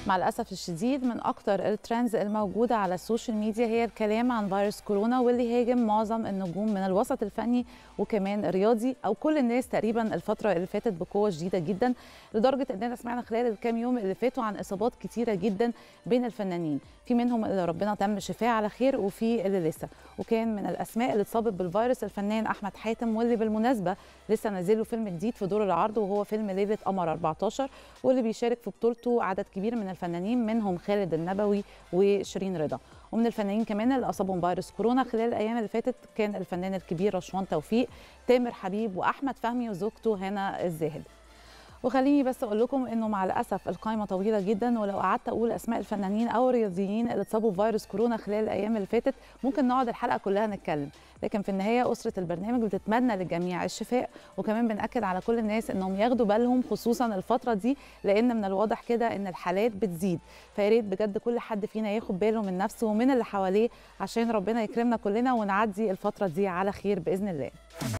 مع الأسف الشديد من أكتر الترندز الموجودة على السوشيال ميديا هي الكلام عن فيروس كورونا واللي هاجم معظم النجوم من الوسط الفني وكمان الرياضي أو كل الناس تقريبا الفترة اللي فاتت بقوة شديدة جدا لدرجة إننا سمعنا خلال الكام يوم اللي فاتوا عن إصابات كتيرة جدا بين الفنانين في منهم اللي ربنا تم شفاه على خير وفي اللي لسه وكان من الأسماء اللي اتصابت بالفيروس الفنان أحمد حاتم واللي بالمناسبة لسه نازل له فيلم جديد في دور العرض وهو فيلم ليلة قمر 14 واللي بيشارك في بطولته عدد كبير من الفنانين منهم خالد النبوي وشيرين رضا ومن الفنانين كمان اللي اصابهم فيروس كورونا خلال الايام اللي فاتت كان الفنان الكبير رشوان توفيق تامر حبيب واحمد فهمي وزوجته هنا الزاهد وخليني بس اقول لكم انه مع الاسف القائمه طويله جدا ولو قعدت اقول اسماء الفنانين او الرياضيين اللي اتصابوا بفيروس كورونا خلال الايام اللي فاتت ممكن نقعد الحلقه كلها نتكلم لكن في النهايه اسره البرنامج بتتمنى للجميع الشفاء وكمان بناكد على كل الناس انهم ياخدوا بالهم خصوصا الفتره دي لان من الواضح كده ان الحالات بتزيد فيا ريت بجد كل حد فينا ياخد باله من نفسه ومن اللي حواليه عشان ربنا يكرمنا كلنا ونعدي الفتره دي على خير باذن الله